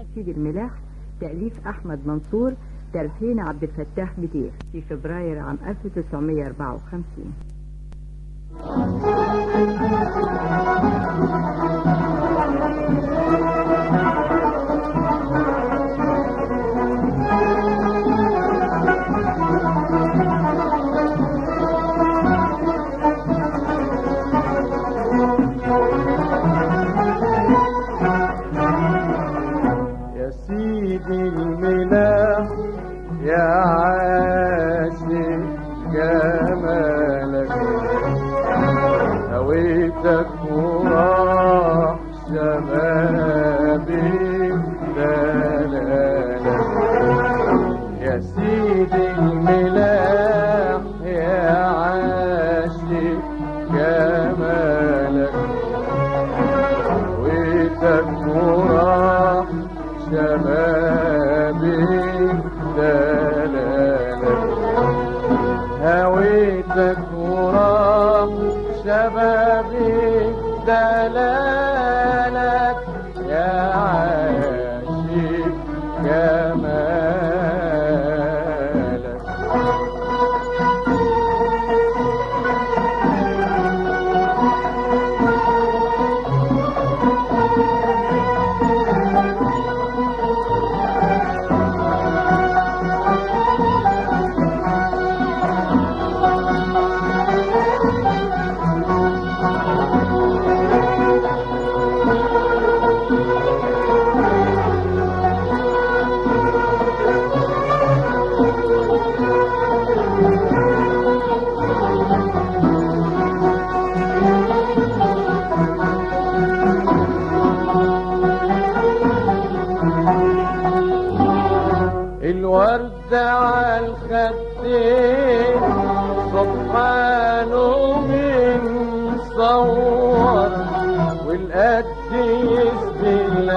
سيد الملاح تأليف أحمد منصور تلحين عبد الفتاح بدير في فبراير عام 1954 يا سيدي الملاح يا عاشق جمالك هويتك وراح شبابي دلالك يا سيدي الملاح يا عاشق جمالك هويتك وراح شبابي دلالك هويتك وراح شبابي دلالك يا عاشق جمالك الورد على الخدين سبحانه من صور والقد يسبي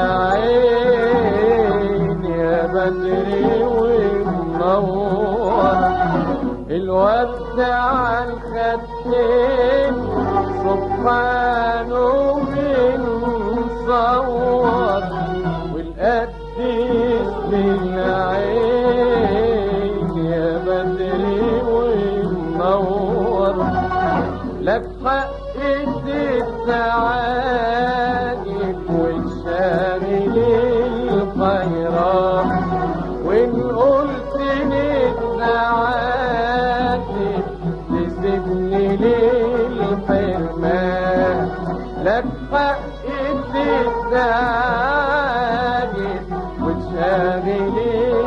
العين يا بدري ومنور الورد على الخدين سبحانه من صور والقد يسبي العين يا بدري ومنور لك حق التعاجب والشامل الخيرات وان قلت للتعاجب تسيبني للحرمان لك حق التعاجب وتشاغل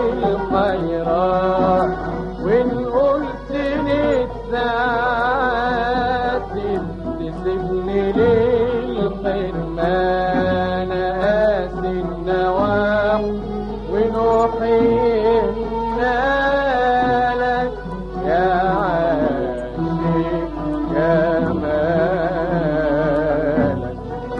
الخيرات وان قلت للتعاتب تسيبني للحرمان قاسي النواح ونوحي لك يا عاشق جمالك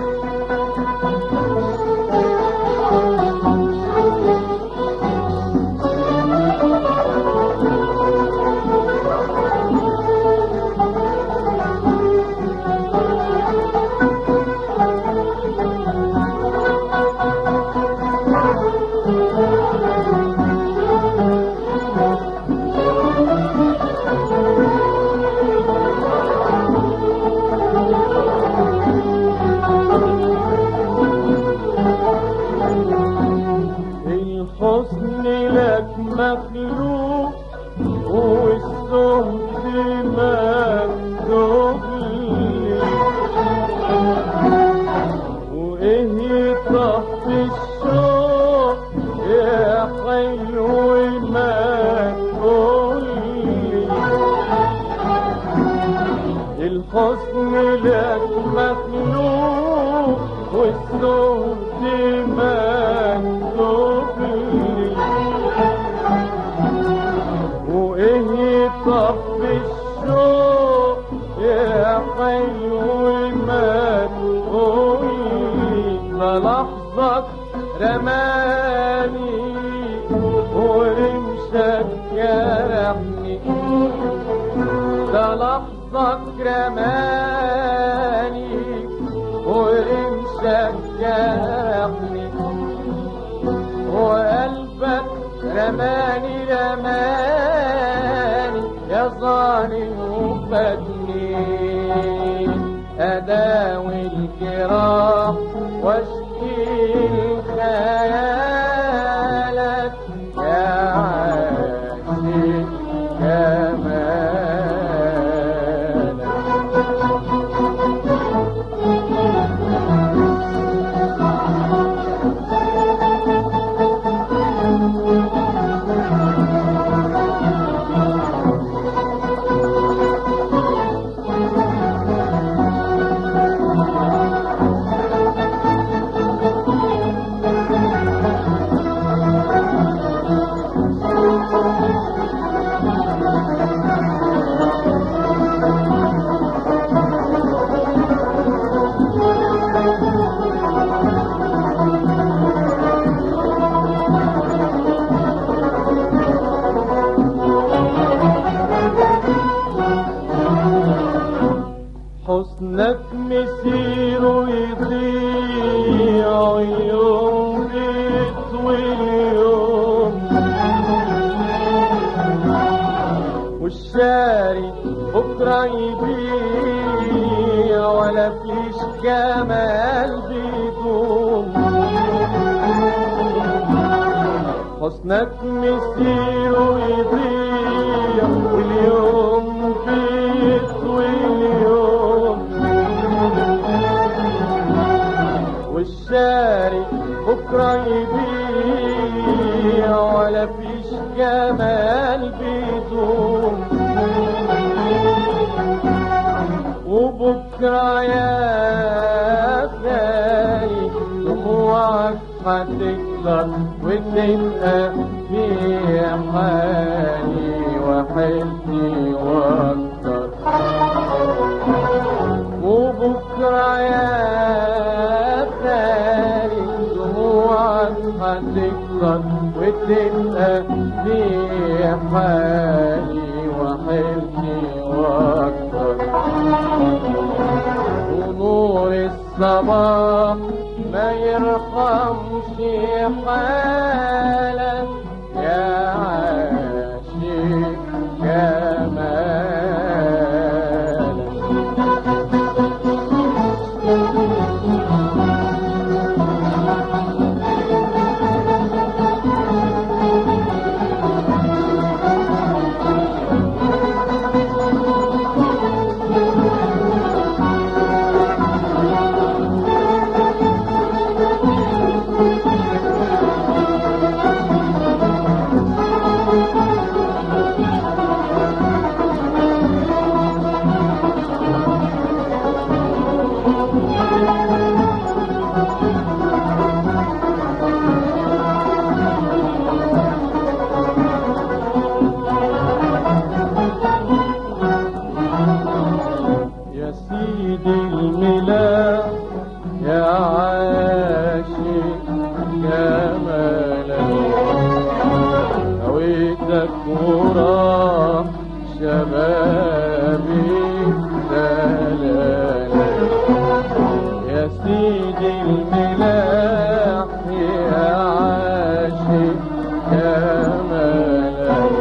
الحسن لك مخلوق والسهد مكتوب لي وايه تحت الشوق يا حلو ما تقولي الحسن لك مخلوق والسهد مكتوب لي وايه طف الشوق يا حلو ما تقولي ده لحظك رماني ورمشك جرحني ده لحظك رماني ورمشك جرحني عني وفاتني أداوي الجراح واشكي خيالك يا عاشق جمالك حسنك مسير ويضيع يوم بيطوي اليوم والشاري بكرة يبيع ولا فيش جمال بيدوم حسنك مسير ويضيع واليوم بيطوي اليوم والشاري بكرة يبيع ولا فيش جمال بيدوم وبكرة يا غالي دموعك هتكتر وتبقى في حالي وحيلتي واكتر وبكرة يا غالي دموعك هتكتر وتبقى في حالي وحيلتي واكتر ونور الصباح ما يرحمش حالك يا عاشق جمالك يا سيدي الملاح يا عاشق جمالك هويتك وراح شبابي دلالك يا سيدي الملاح يا عاشق جمالك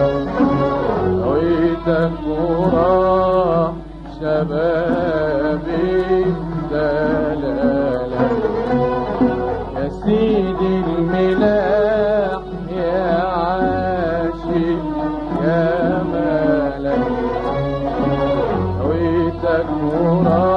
هويتك وراح شبابي دلالك يا سيدي الملاح يا عاشق يا مالك هويتك وراح